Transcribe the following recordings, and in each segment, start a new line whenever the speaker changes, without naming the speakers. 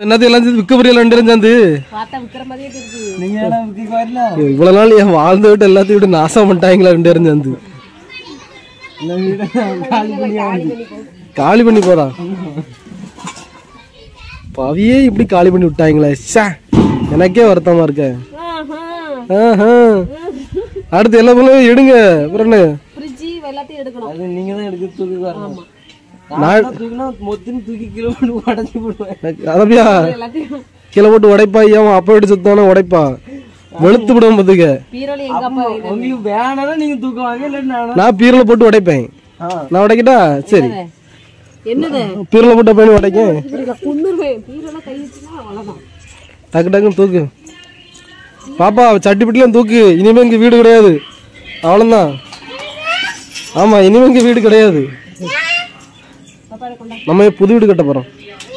என்னது எல்லாம் சேர்ந்து விற்க புரியல ரெண்டு பேரும் சேர்ந்து
பார்த்தா விக்கிற மாதிரியே இருக்கு
நீங்க எல்லாம் விக்கி வரல
இவ்வளவு நாள் என் வாழ்ந்து விட்டு எல்லாத்தையும் விட்டு நாசம் பண்ணிட்டாங்களா ரெண்டு பேரும் சேர்ந்து
இந்த வீடு காலி பண்ணி ஆகுது
காலி பண்ணி போதா பவியே இப்படி காலி பண்ணி விட்டாங்களே ஷா எனக்கே வருத்தமா இருக்க ஆஹா. அடுத்து எல்லா பொருளும் எடுங்க அப்புறம் என்ன
ஃப்ரிட்ஜ் எல்லாத்தையும் எடுக்கணும்
அது நீங்க தான் எடுக்க தூக்கி வரணும் நான் தூக்கினா மொத்தம் தூக்கி கிலோ உடச்சி போடுவேன்
அதப்பியா
எல்லாத்தையும்
கீழே போட்டு உடைப்பா ஏன் அப்பா எடுத்து சுத்தானே உடைப்பா வெளுத்து விடுவோம் பார்த்துக்க
பீரோல எங்க அப்பா இது
உங்களுக்கு வேணாலும் நீங்க தூக்குவாங்க இல்லை நானும்
நான் பீரில் போட்டு உடைப்பேன்
ஆ
நான் உடைக்கிட்டா சரி
என்னது
பீரில் போட்டு பையன் உடைக்கும்
குன்னுருவேன் பீரோல கை வச்சுனா அவ்வளவுதான்
டக்கு டக்குன்னு தூக்கு பாப்பா சட்டி பிட்டிலாம் தூக்கு இனிமே இங்க வீடு கிடையாது அவ்வளோதான் ஆமா இனிமே இங்க வீடு கிடையாது
பாப்பாவை கொண்டா
நம்ம புது வீடு கட்ட போறோம்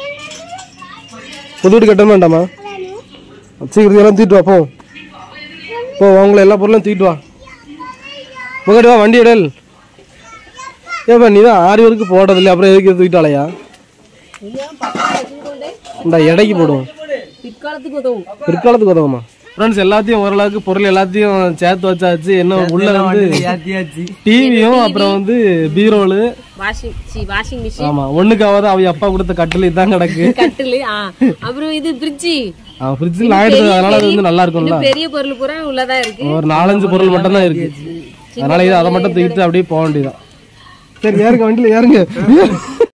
புது வீடு கட்ட வேண்டாமா சீக்கிரம் எல்லாம் தூக்கிட்டு வா போ போ உங்களை எல்லா பொருளும் தூக்கிட்டு வா முன்னாடி வா வண்டி இடல் ஏப்பா நீ தான் ஆறு வரைக்கும் போடுறதில்ல அப்புறம் எதுக்கு தூக்கிட்டாலையா
ஏன் பக்கத்துல வச்சுக்கொண்டே
இந்த எடைக்கு போடுவோம்
பிற்காலத்துக்கு உதவும்
பிற்காலத்துக்கு உதவுமா ஃப்ரெண்ட்ஸ் எல்லாத்தையும் ஓரளவுக்கு பொருள் எல்லாத்தையும் சேர்த்து வச்சாச்சு என்ன உள்ள வந்து
ஏத்தியாச்சு
டிவியும் அப்புறம் வந்து பீரோலு
வாஷிங் சி வாஷிங் மிஷின்
ஆமா ஒண்ணுக்காவது அவ அப்பா கொடுத்த கட்டில் இதான் கிடக்கு
கட்டிலு ஆ அப்புறம் இது ஃப்ரிட்ஜ்
அவன் ஃப்ரிட்ஜில் ஆயிடுது அதனால அது வந்து நல்லா இருக்கும்ல
பெரிய பொருள் பூரா உள்ளதா இருக்கு
ஒரு நாலஞ்சு பொருள் மட்டும் தான் இருக்கு அதனால இது அதை மட்டும் தூக்கிட்டு அப்படியே போக வேண்டியதான் சரி ஏறுங்க வண்டியில ஏறுங்க